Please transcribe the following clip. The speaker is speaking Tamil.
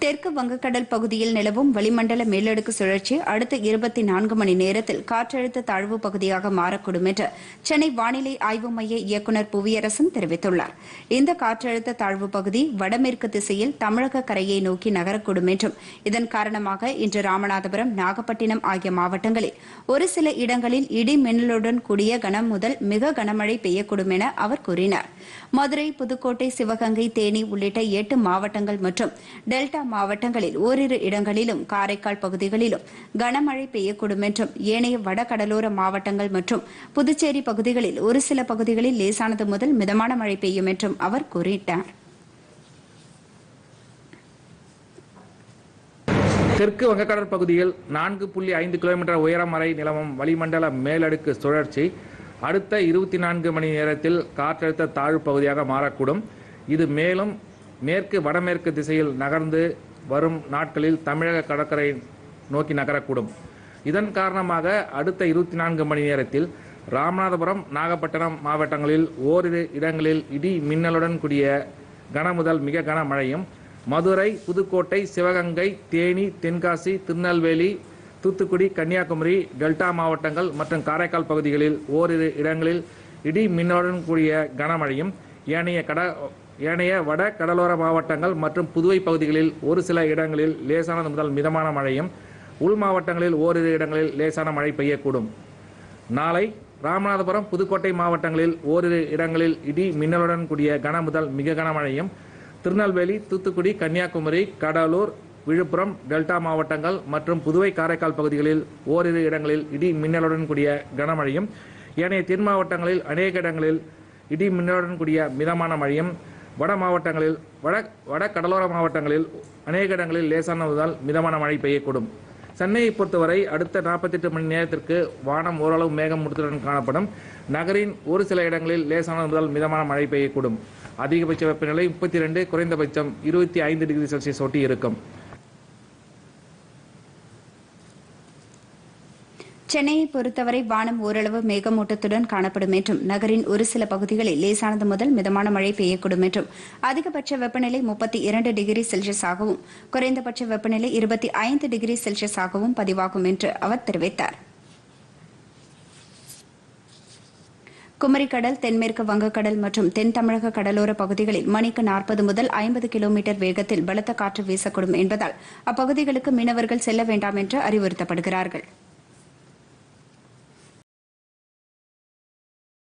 தெற்கு வங்கக்கடல் பகுதியில் நிலவும் வளிமண்டல மேலடுக்கு சுழற்சி அடுத்த இருபத்தி நான்கு மணி நேரத்தில் காற்றழுத்த தாழ்வு பகுதியாக மாறக்கூடும் என்று சென்னை வானிலை ஆய்வு மைய இயக்குநர் புவியரசன் தெரிவித்துள்ளார் இந்த காற்றழுத்த தாழ்வு பகுதி வடமேற்கு திசையில் தமிழக கரையை நோக்கி நகரக்கூடும் என்றும் இதன் காரணமாக இன்று ராமநாதபுரம் நாகப்பட்டினம் ஆகிய மாவட்டங்களில் ஒரு சில இடங்களில் இடி மின்னலுடன் கூடிய கனம் முதல் மிக கனமழை பெய்யக்கூடும் என அவர் கூறினார் மதுரை புதுக்கோட்டை சிவகங்கை தேனி உள்ளிட்ட எட்டு மாவட்டங்கள் மற்றும் டெல்டா மாவட்டங்களில் ஓரிரு இடங்களிலும் காரைக்கால் பகுதிகளிலும் கனமழை பெய்யக்கூடும் என்றும் ஏனைய வடகடலோர மாவட்டங்கள் மற்றும் புதுச்சேரி பகுதிகளில் ஒரு சில பகுதிகளில் லேசானது முதல் மிதமான மழை பெய்யும் என்றும் அவர் கூறினார் தெற்கு வங்கக்கடல் பகுதியில் நான்கு புள்ளி ஐந்து கிலோமீட்டர் உயரம் வரை நிலவும் வளிமண்டல மேலடுக்கு சுழற்சி அடுத்த இருபத்தி நான்கு மணி நேரத்தில் காற்றழுத்த தாழ்வு பகுதியாக மாறக்கூடும் இது மேலும் மேற்கு வடமேற்கு திசையில் நகர்ந்து வரும் நாட்களில் தமிழக கடற்கரை நோக்கி நகரக்கூடும் இதன் காரணமாக அடுத்த இருபத்தி நான்கு மணி நேரத்தில் ராமநாதபுரம் நாகப்பட்டினம் மாவட்டங்களில் ஓரிரு இடங்களில் இடி மின்னலுடன் கூடிய கன முதல் மிக கனமழையும் மதுரை புதுக்கோட்டை சிவகங்கை தேனி தென்காசி திருநெல்வேலி தூத்துக்குடி கன்னியாகுமரி டெல்டா மாவட்டங்கள் மற்றும் காரைக்கால் பகுதிகளில் ஓரிரு இடங்களில் இடி மின்னலுடன் கூடிய கனமழையும் ஏனைய கட ஏனைய வட கடலோர மாவட்டங்கள் மற்றும் புதுவை பகுதிகளில் ஒரு சில இடங்களில் லேசானது முதல் மிதமான மழையும் உள் மாவட்டங்களில் ஓரிரு இடங்களில் லேசான மழை பெய்யக்கூடும் நாளை ராமநாதபுரம் புதுக்கோட்டை மாவட்டங்களில் ஓரிரு இடங்களில் இடி மின்னலுடன் கூடிய கன முதல் மிக கனமழையும் திருநெல்வேலி தூத்துக்குடி கன்னியாகுமரி கடலூர் விழுப்புரம் டெல்டா மாவட்டங்கள் மற்றும் புதுவை காரைக்கால் பகுதிகளில் ஓரிரு இடங்களில் இடி மின்னலுடன் கூடிய கனமழையும் ஏனைய தென் மாவட்டங்களில் அநேக இடங்களில் இடி மின்னலுடன் கூடிய மிதமான மழையும் வட மாவட்டங்களில் வட வட கடலோர மாவட்டங்களில் அநேக இடங்களில் லேசான முதல் மிதமான மழை பெய்யக்கூடும் சென்னையை பொறுத்தவரை அடுத்த 48 மணி நேரத்திற்கு வானம் ஓரளவு மேகமூட்டத்துடன் காணப்படும் நகரின் ஒரு சில இடங்களில் லேசான முதல் மிதமான மழை பெய்யக்கூடும் அதிகபட்ச வெப்பநிலை முப்பத்தி ரெண்டு குறைந்தபட்சம் இருபத்தி ஐந்து டிகிரி செல்சியஸ் ஒட்டி இருக்கும் சென்னையை பொறுத்தவரை வானம் ஓரளவு மேகமூட்டத்துடன் காணப்படும் என்றும் நகரின் ஒரு சில பகுதிகளில் லேசானது முதல் மிதமான மழை பெய்யக்கூடும் என்றும் அதிகபட்ச வெப்பநிலை முப்பத்தி இரண்டு டிகிரி செல்சியஸாகவும் குறைந்தபட்ச வெப்பநிலை இருபத்தி ஐந்து டிகிரி செல்சியஸாகவும் பதிவாகும் என்று அவர் தெரிவித்தார் குமரிக்கடல் தென்மேற்கு வங்கக்கடல் மற்றும் தென் தமிழக கடலோர பகுதிகளில் மணிக்கு நாற்பது முதல் ஐம்பது கிலோமீட்டர் வேகத்தில் பலத்த காற்று வீசக்கூடும் என்பதால் அப்பகுதிகளுக்கு மீனவர்கள் செல்ல வேண்டாம் என்று அறிவுறுத்தப்படுகிறார்கள்